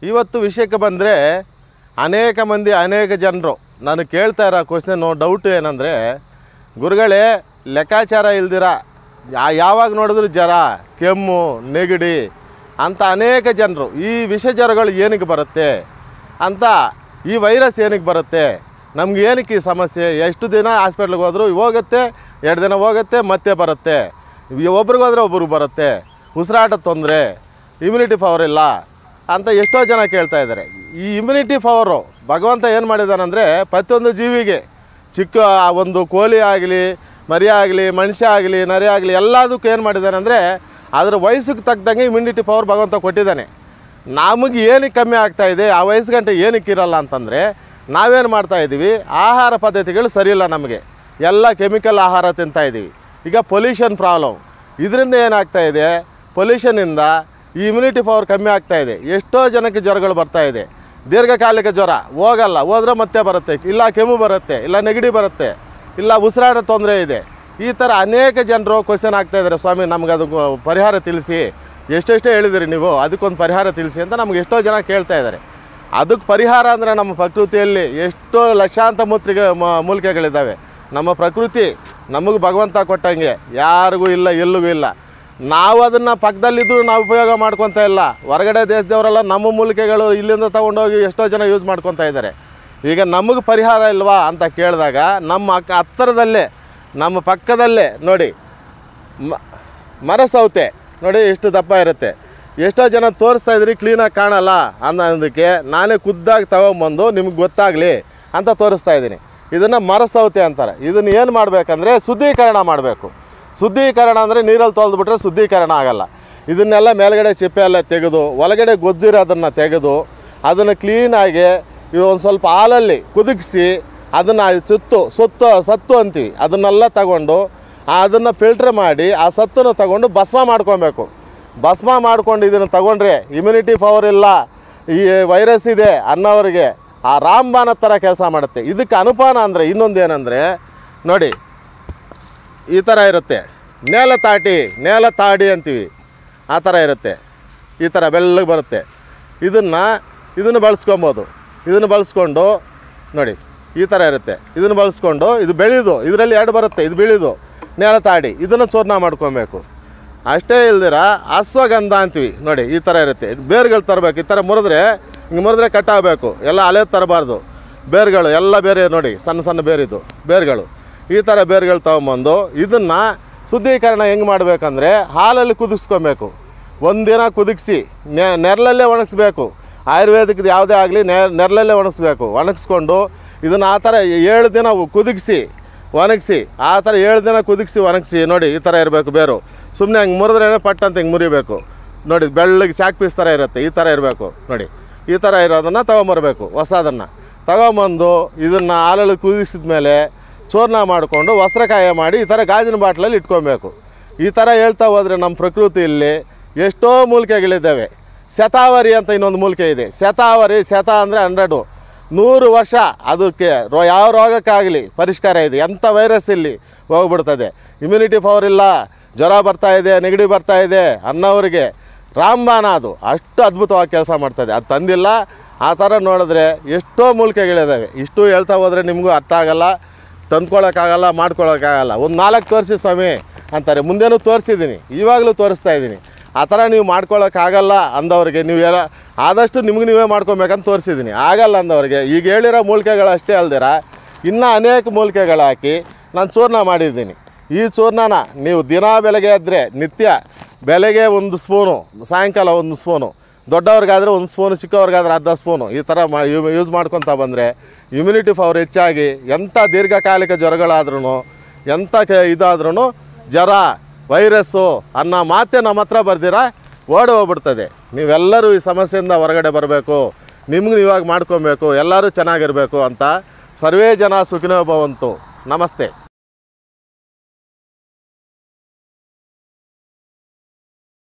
ಇವತ್ತು ವಿಷಯಕ್ಕೆ ಬಂದರೆ ಅನೇಕ ಮಂದಿ ಅನೇಕ ಜನರು ನಾನು ಕೇಳ್ತಾ ಇರೋ ಕ್ವಶನು ಡೌಟ್ ಏನಂದರೆ ಗುರುಗಳೇ ಲೆಕ್ಕಾಚಾರ ಇಲ್ದಿರ ಯಾ- ಯಾವಾಗ ನೋಡಿದ್ರು ಜ್ವರ ಕೆಮ್ಮು ನೆಗಡಿ ಅಂತ ಅನೇಕ ಜನರು ಈ ವಿಷ ಜ್ವರಗಳು ಏನಕ್ಕೆ ಬರುತ್ತೆ ಅಂತ ಈ ವೈರಸ್ ಏನಕ್ಕೆ ಬರುತ್ತೆ ನಮ್ಗೆ ಏನಕ್ಕೆ ಈ ಸಮಸ್ಯೆ ಎಷ್ಟು ದಿನ ಹಾಸ್ಪಿಟ್ಲಿಗೆ ಹೋದ್ರು ಹೋಗುತ್ತೆ ಎರಡು ದಿನ ಹೋಗುತ್ತೆ ಮತ್ತೆ ಬರುತ್ತೆ ಒಬ್ರಿಗೆ ಹೋದ್ರೆ ಒಬ್ರಿಗೆ ಬರುತ್ತೆ ಉಸಿರಾಟ ತೊಂದರೆ ಇಮ್ಯುನಿಟಿ ಪವರ್ ಇಲ್ಲ ಅಂತ ಎಷ್ಟೋ ಜನ ಕೇಳ್ತಾ ಇದ್ದಾರೆ ಈ ಇಮ್ಯುನಿಟಿ ಪವರು ಭಗವಂತ ಏನು ಮಾಡಿದಾನಂದರೆ ಪ್ರತಿಯೊಂದು ಜೀವಿಗೆ ಚಿಕ್ಕ ಆ ಒಂದು ಕೋಳಿ ಆಗಲಿ ಮರಿ ಆಗಲಿ ಮನುಷ್ಯ ಆಗಲಿ ನರಿ ಆಗಲಿ ಎಲ್ಲದಕ್ಕೂ ಏನು ಮಾಡಿದ್ದಾನೆ ಅಂದರೆ ಅದರ ವಯಸ್ಸಿಗೆ ತಕ್ಕಂಗೆ ಇಮ್ಯುನಿಟಿ ಪವರ್ ಭಗವಂತ ಕೊಟ್ಟಿದ್ದಾನೆ ನಮಗೆ ಏನಕ್ಕೆ ಕಮ್ಮಿ ಆಗ್ತಾ ಇದೆ ಆ ವಯಸ್ಸು ಗಂಟೆ ಏನಕ್ಕೆ ಇರಲ್ಲ ಅಂತಂದರೆ ನಾವೇನು ಮಾಡ್ತಾ ಇದ್ದೀವಿ ಆಹಾರ ಪದ್ಧತಿಗಳು ಸರಿಯಿಲ್ಲ ನಮಗೆ ಎಲ್ಲ ಕೆಮಿಕಲ್ ಆಹಾರ ತಿಂತಾ ಇದ್ದೀವಿ ಈಗ ಪೊಲ್ಯೂಷನ್ ಪ್ರಾಬ್ಲಮ್ ಇದರಿಂದ ಏನಾಗ್ತಾ ಇದೆ ಪೊಲ್ಯೂಷನಿಂದ ಈ ಇಮ್ಯುನಿಟಿ ಪವರ್ ಕಮ್ಮಿ ಆಗ್ತಾ ಇದೆ ಎಷ್ಟೋ ಜನಕ್ಕೆ ಜ್ವರಗಳು ಬರ್ತಾ ಇದೆ ದೀರ್ಘಕಾಲಿಕ ಜ್ವರ ಹೋಗಲ್ಲ ಹೋದ್ರೆ ಮತ್ತೆ ಬರುತ್ತೆ ಇಲ್ಲ ಕೆಮ್ಮು ಬರುತ್ತೆ ಇಲ್ಲ ನೆಗಡಿ ಬರುತ್ತೆ ಇಲ್ಲ ಉಸಿರಾಟ ತೊಂದರೆ ಇದೆ ಈ ಥರ ಅನೇಕ ಜನರು ಕ್ವಶನ್ ಆಗ್ತಾ ಇದ್ದಾರೆ ಸ್ವಾಮಿ ನಮ್ಗೆ ಅದಕ್ಕೆ ಪರಿಹಾರ ತಿಳಿಸಿ ಎಷ್ಟೆಷ್ಟೋ ಹೇಳಿದಿರಿ ನೀವು ಅದಕ್ಕೊಂದು ಪರಿಹಾರ ತಿಳಿಸಿ ಅಂತ ನಮ್ಗೆ ಎಷ್ಟೋ ಜನ ಕೇಳ್ತಾ ಇದ್ದಾರೆ ಅದಕ್ಕೆ ಪರಿಹಾರ ಅಂದರೆ ನಮ್ಮ ಪ್ರಕೃತಿಯಲ್ಲಿ ಎಷ್ಟೋ ಲಕ್ಷಾಂತ ಮೂತ್ರಿಕೆ ಮ- ಮೂಲಿಕೆಗಳಿದ್ದಾವೆ ನಮ್ಮ ಪ್ರಕೃತಿ ನಮಗೆ ಭಗವಂತ ಕೊಟ್ಟಂಗೆ ಯಾರಿಗೂ ಇಲ್ಲ ಎಲ್ಲಿಗೂ ಇಲ್ಲ ನಾವು ಅದನ್ನು ಪಕ್ಕದಲ್ಲಿದ್ದರೂ ನಾವು ಉಪಯೋಗ ಮಾಡ್ಕೊತಾ ಇಲ್ಲ ಹೊರಗಡೆ ದೇಶದವರೆಲ್ಲ ನಮ್ಮ ಮೂಲಿಕೆಗಳು ಇಲ್ಲಿಂದ ತೊಗೊಂಡೋಗಿ ಎಷ್ಟೋ ಜನ ಯೂಸ್ ಮಾಡ್ಕೊತಾ ಇದ್ದಾರೆ ಈಗ ನಮಗೆ ಪರಿಹಾರ ಇಲ್ವಾ ಅಂತ ಕೇಳಿದಾಗ ನಮ್ಮ ಅಕ್ಕ ಹತ್ತಿರದಲ್ಲೇ ನಮ್ಮ ಪಕ್ಕದಲ್ಲೇ ನೋಡಿ ಮ ಮರ ಸೌತೆ ನೋಡಿ ಎಷ್ಟು ದಪ್ಪ ಇರುತ್ತೆ ಎಷ್ಟೋ ಜನ ತೋರಿಸ್ತಾ ಇದ್ರಿ ಕ್ಲೀನಾಗಿ ಕಾಣಲ್ಲ ಅನ್ನೋದಕ್ಕೆ ನಾನೇ ಖುದ್ದಾಗಿ ತಗೊಂಬಂದು ನಿಮ್ಗೆ ಗೊತ್ತಾಗಲಿ ಅಂತ ತೋರಿಸ್ತಾ ಇದ್ದೀನಿ ಇದನ್ನು ಮರ ಸೌತೆ ಅಂತಾರೆ ಇದನ್ನು ಏನು ಮಾಡಬೇಕಂದ್ರೆ ಶುದ್ಧೀಕರಣ ಮಾಡಬೇಕು ಶುದ್ಧೀಕರಣ ಅಂದರೆ ನೀರಲ್ಲಿ ತೊಳೆದ್ಬಿಟ್ರೆ ಶುದ್ಧೀಕರಣ ಆಗಲ್ಲ ಇದನ್ನೆಲ್ಲ ಮೇಲ್ಗಡೆ ಚಿಪ್ಪೆ ಎಲ್ಲ ತೆಗೆದು ಒಳಗಡೆ ಗೊಜ್ಜಿರೋದನ್ನು ತೆಗೆದು ಅದನ್ನು ಕ್ಲೀನಾಗಿ ಇವು ಒಂದು ಸ್ವಲ್ಪ ಹಾಲಲ್ಲಿ ಕುದಿಸಿ ಅದನ್ನು ಸುತ್ತು ಸೊತ್ತು ಸತ್ತು ಅಂತೀವಿ ಅದನ್ನೆಲ್ಲ ತಗೊಂಡು ಅದನ್ನು ಫಿಲ್ಟ್ರ್ ಮಾಡಿ ಆ ಸತ್ತನ್ನು ತಗೊಂಡು ಭಸ್ಮ ಮಾಡ್ಕೊಬೇಕು ಭಸ್ಮ ಮಾಡ್ಕೊಂಡು ಇದನ್ನು ತಗೊಂಡ್ರೆ ಇಮ್ಯುನಿಟಿ ಪವರ್ ಇಲ್ಲ ಈ ವೈರಸ್ ಇದೆ ಅನ್ನೋರಿಗೆ ಆ ರಾಮಬಾಣ ಥರ ಕೆಲಸ ಮಾಡುತ್ತೆ ಇದಕ್ಕೆ ಅನುಪಾನ ಅಂದರೆ ಇನ್ನೊಂದು ಏನಂದರೆ ನೋಡಿ ಈ ಥರ ಇರುತ್ತೆ ನೇಲ ತಾಟಿ ನೇಲ ತಾಡಿ ಅಂತೀವಿ ಆ ಥರ ಇರುತ್ತೆ ಈ ಥರ ಬೆಳ್ಳಗೆ ಬರುತ್ತೆ ಇದನ್ನು ಇದನ್ನು ಬಳಸ್ಕೊಬೋದು ಇದನ್ನು ಬಳಸ್ಕೊಂಡು ನೋಡಿ ಈ ಥರ ಇರುತ್ತೆ ಇದನ್ನು ಬಳಸ್ಕೊಂಡು ಇದು ಬೆಳೆದು ಇದರಲ್ಲಿ ಎರಡು ಬರುತ್ತೆ ಇದು ಬೆಳೆದು ನೇಲ ತಾಡಿ ಇದನ್ನು ಚೂರ್ಣ ಮಾಡ್ಕೊಬೇಕು ಅಷ್ಟೇ ಇಲ್ದಿರ ಅಶ್ವಗಂಧ ಅಂತೀವಿ ನೋಡಿ ಈ ಥರ ಇರುತ್ತೆ ಇದು ಬೇರುಗಳು ತರಬೇಕು ಈ ಥರ ಮುರಿದ್ರೆ ಹಿಂಗೆ ಮುರಿದ್ರೆ ಕಟ್ಟಾಗಬೇಕು ಎಲ್ಲ ಹಳೆ ತರಬಾರ್ದು ಬೇರುಗಳು ಎಲ್ಲ ಬೇರೆ ನೋಡಿ ಸಣ್ಣ ಸಣ್ಣ ಬೇರಿದು ಬೇರುಗಳು ಈ ಥರ ಬೇರುಗಳು ತೊಗೊಂಬಂದು ಇದನ್ನು ಶುದ್ಧೀಕರಣ ಹೆಂಗೆ ಮಾಡಬೇಕಂದ್ರೆ ಹಾಲಲ್ಲಿ ಕುದಿಸ್ಕೊಬೇಕು ಒಂದಿನ ಕುದಿಸಿ ನೆ ನೆರಳಲ್ಲೇ ಒಣಗಿಸ್ಬೇಕು ಆಯುರ್ವೇದಿಕ್ದು ಯಾವುದೇ ಆಗಲಿ ನೆರಳಲ್ಲೇ ಒಣಗಿಸ್ಬೇಕು ಒಣಗಿಸ್ಕೊಂಡು ಇದನ್ನು ಆ ಥರ ಏಳು ದಿನ ಕುದಿಸಿ ಒಣಗಿಸಿ ಆ ಥರ ಏಳು ದಿನ ಕುದಿಸಿ ಒಣಗಿಸಿ ನೋಡಿ ಈ ಥರ ಇರಬೇಕು ಬೇರು ಸುಮ್ಮನೆ ಹಂಗೆ ಮುರಿದ್ರೆ ಪಟ್ ಅಂತ ಹಿಂಗೆ ಮುರಿಬೇಕು ನೋಡಿ ಬೆಳ್ಳಗೆ ಚಾಕ್ ಪೀಸ್ ಥರ ಇರುತ್ತೆ ಈ ಥರ ಇರಬೇಕು ನೋಡಿ ಈ ಥರ ಇರೋದನ್ನು ತೊಗೊಂಬರ್ಬೇಕು ಹೊಸದನ್ನು ತಗೊಂಬಂದು ಇದನ್ನು ಹಾಲಲ್ಲಿ ಕುದಿಸಿದ ಮೇಲೆ ಚೂರ್ಣ ಮಾಡಿಕೊಂಡು ವಸ್ತ್ರಕಾಯ ಮಾಡಿ ಈ ಥರ ಗಾಜಿನ ಬಾಟ್ಲಲ್ಲಿ ಇಟ್ಕೊಬೇಕು ಈ ಥರ ಹೇಳ್ತಾ ಹೋದರೆ ನಮ್ಮ ಪ್ರಕೃತಿಯಲ್ಲಿ ಎಷ್ಟೋ ಮೂಲಿಕೆಗಳಿದ್ದಾವೆ ಶತಾವರಿ ಅಂತ ಇನ್ನೊಂದು ಮೂಲಿಕೆ ಇದೆ ಶತಾವರಿ ಶತ ಅಂದರೆ ಹಂಡ್ರೆಡು ನೂರು ವರ್ಷ ಅದಕ್ಕೆ ರೋ ಯಾವ ರೋಗಕ್ಕಾಗಲಿ ಪರಿಷ್ಕಾರ ಇದೆ ಎಂಥ ವೈರಸ್ ಇಲ್ಲಿ ಹೋಗ್ಬಿಡ್ತದೆ ಇಮ್ಯುನಿಟಿ ಪವರ್ ಇಲ್ಲ ಜ್ವರ ಬರ್ತಾ ಇದೆ ನೆಗಡಿ ಬರ್ತಾ ಇದೆ ಅನ್ನೋರಿಗೆ ರಾಮಬಾಣ ಅದು ಅಷ್ಟು ಅದ್ಭುತವಾಗಿ ಕೆಲಸ ಮಾಡ್ತದೆ ಅದು ತಂದಿಲ್ಲ ಆ ಥರ ನೋಡಿದ್ರೆ ಎಷ್ಟೋ ಮೂಲಿಕೆಗಳಿದ್ದಾವೆ ಇಷ್ಟು ಹೇಳ್ತಾ ಹೋದರೆ ನಿಮಗೂ ಅರ್ಥ ಆಗಲ್ಲ ತಂದ್ಕೊಳಕ್ಕಾಗಲ್ಲ ಮಾಡ್ಕೊಳಕ್ಕಾಗಲ್ಲ ಒಂದು ನಾಲ್ಕು ತೋರಿಸಿ ಸ್ವಾಮಿ ಅಂತಾರೆ ಮುಂದೇನೂ ತೋರಿಸಿದ್ದೀನಿ ಇವಾಗಲೂ ತೋರಿಸ್ತಾ ಇದ್ದೀನಿ ಆ ಥರ ನೀವು ಮಾಡ್ಕೊಳಕ್ಕಾಗಲ್ಲ ಅಂದವ್ರಿಗೆ ನೀವು ಎಲ್ಲ ಆದಷ್ಟು ನಿಮ್ಗೆ ನೀವೇ ಮಾಡ್ಕೊಬೇಕಂತ ತೋರಿಸಿದ್ದೀನಿ ಆಗಲ್ಲ ಅಂದವ್ರಿಗೆ ಈಗ ಹೇಳಿರೋ ಮೂಲಿಕೆಗಳು ಅಷ್ಟೇ ಅಲ್ದಿರ ಇನ್ನೂ ಅನೇಕ ಮೂಲಿಕೆಗಳು ಹಾಕಿ ನಾನು ಚೂರ್ಣ ಮಾಡಿದ್ದೀನಿ ಈ ಚೂರ್ಣನ ನೀವು ದಿನ ಬೆಳಗ್ಗೆ ಎದ್ದರೆ ನಿತ್ಯ ಬೆಳಗ್ಗೆ ಒಂದು ಸ್ಪೂನು ಸಾಯಂಕಾಲ ಒಂದು ಸ್ಪೂನು ದೊಡ್ಡವ್ರಿಗಾದರೆ ಒಂದು ಸ್ಪೂನು ಚಿಕ್ಕವ್ರಿಗಾದ್ರೆ ಅರ್ಧ ಸ್ಪೂನು ಈ ಥರ ಮಾ ಯೂಸ್ ಮಾಡ್ಕೊತಾ ಬಂದರೆ ಇಮ್ಯುನಿಟಿ ಪವರ್ ಹೆಚ್ಚಾಗಿ ಎಂಥ ದೀರ್ಘಕಾಲಿಕ ಜ್ವರಗಳಾದ್ರೂ ಎಂಥ ಕೆ ಇದಾದ್ರೂ ಜ್ವರ ವೈರಸ್ಸು ಅನ್ನೋ ಮಾತೆ ನಮ್ಮ ಹತ್ರ ಬರ್ದಿರ ಓಡಿ ಹೋಗ್ಬಿಡ್ತದೆ ನೀವೆಲ್ಲರೂ ಈ ಸಮಸ್ಯೆಯಿಂದ ಹೊರಗಡೆ ಬರಬೇಕು ನಿಮ್ಗೆ ನೀವಾಗ ಮಾಡ್ಕೊಬೇಕು ಎಲ್ಲರೂ ಚೆನ್ನಾಗಿರಬೇಕು ಅಂತ ಸರ್ವೇ ಜನ ಸುಖಿನೋ ಭವಂತು ನಮಸ್ತೆ